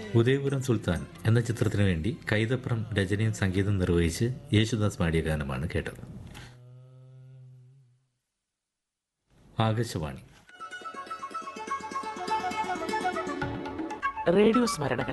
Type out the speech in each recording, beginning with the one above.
ഉദയപുരം സുൽത്താൻ എന്ന ചിത്രത്തിനു വേണ്ടി കൈതപ്രം രചനയും സംഗീതം നിർവഹിച്ച് യേശുദാസ് പാടിയ ഗാനമാണ് കേട്ടത് ആകാശവാണി റേഡിയോ സ്മരണകൾ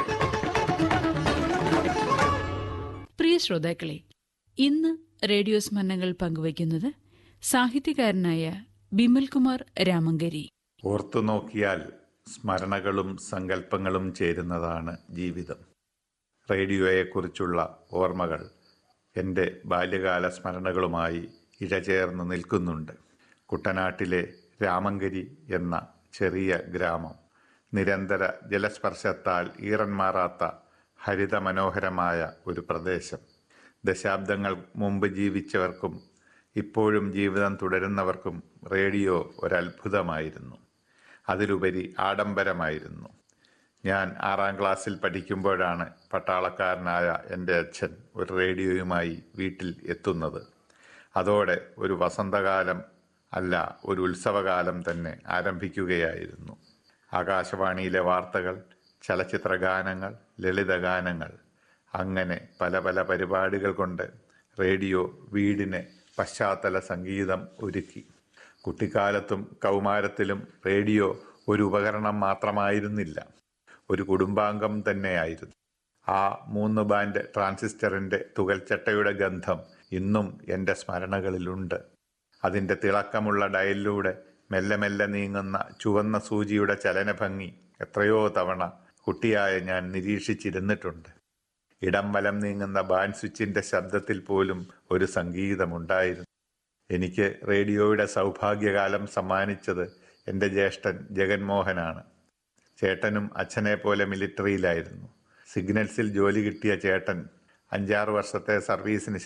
പ്രിയ ശ്രോതാക്കളെ ഇന്ന് റേഡിയോ സ്മരണകൾ പങ്കുവയ്ക്കുന്നത് സാഹിത്യകാരനായ ബിമൽ കുമാർ രാമങ്കരി ഓർത്തു നോക്കിയാൽ സ്മരണകളും സങ്കല്പങ്ങളും ചേരുന്നതാണ് ജീവിതം റേഡിയോയെക്കുറിച്ചുള്ള ഓർമ്മകൾ എൻ്റെ ബാല്യകാല സ്മരണകളുമായി ഇഴചേർന്ന് നിൽക്കുന്നുണ്ട് കുട്ടനാട്ടിലെ രാമങ്കരി എന്ന ചെറിയ ഗ്രാമം നിരന്തര ജലസ്പർശത്താൽ ഈറൻ മാറാത്ത ഹരിതമനോഹരമായ ഒരു പ്രദേശം ദശാബ്ദങ്ങൾ മുമ്പ് ജീവിച്ചവർക്കും ഇപ്പോഴും ജീവിതം തുടരുന്നവർക്കും റേഡിയോ ഒരത്ഭുതമായിരുന്നു അതിലുപരി ആഡംബരമായിരുന്നു ഞാൻ ആറാം ക്ലാസ്സിൽ പഠിക്കുമ്പോഴാണ് പട്ടാളക്കാരനായ എൻ്റെ അച്ഛൻ ഒരു റേഡിയോയുമായി വീട്ടിൽ എത്തുന്നത് അതോടെ ഒരു വസന്തകാലം അല്ല ഒരു ഉത്സവകാലം തന്നെ ആരംഭിക്കുകയായിരുന്നു ആകാശവാണിയിലെ വാർത്തകൾ ചലച്ചിത്ര ഗാനങ്ങൾ ലളിതഗാനങ്ങൾ അങ്ങനെ പല പല പരിപാടികൾ കൊണ്ട് റേഡിയോ വീടിന് പശ്ചാത്തല സംഗീതം ഒരുക്കി കുട്ടിക്കാലത്തും കൗമാരത്തിലും റേഡിയോ ഒരു ഉപകരണം മാത്രമായിരുന്നില്ല ഒരു കുടുംബാംഗം തന്നെയായിരുന്നു ആ മൂന്ന് ബാൻഡ് ട്രാൻസിസ്റ്ററിന്റെ തുകൽച്ചട്ടയുടെ ഗന്ധം ഇന്നും എൻ്റെ സ്മരണകളിലുണ്ട് അതിൻ്റെ തിളക്കമുള്ള ഡയലിലൂടെ മെല്ലെ മെല്ലെ നീങ്ങുന്ന ചുവന്ന സൂചിയുടെ ചലനഭംഗി എത്രയോ തവണ കുട്ടിയായ ഞാൻ നിരീക്ഷിച്ചിരുന്നിട്ടുണ്ട് ഇടം വലം നീങ്ങുന്ന ബാൻ സ്വിച്ചിന്റെ ശബ്ദത്തിൽ പോലും ഒരു സംഗീതമുണ്ടായിരുന്നു എനിക്ക് റേഡിയോയുടെ സൗഭാഗ്യകാലം സമ്മാനിച്ചത് എൻ്റെ ജ്യേഷ്ഠൻ ജഗൻമോഹനാണ് ചേട്ടനും അച്ഛനെ പോലെ മിലിറ്ററിയിലായിരുന്നു സിഗ്നൽസിൽ ജോലി കിട്ടിയ ചേട്ടൻ അഞ്ചാറ് വർഷത്തെ സർവീസിന്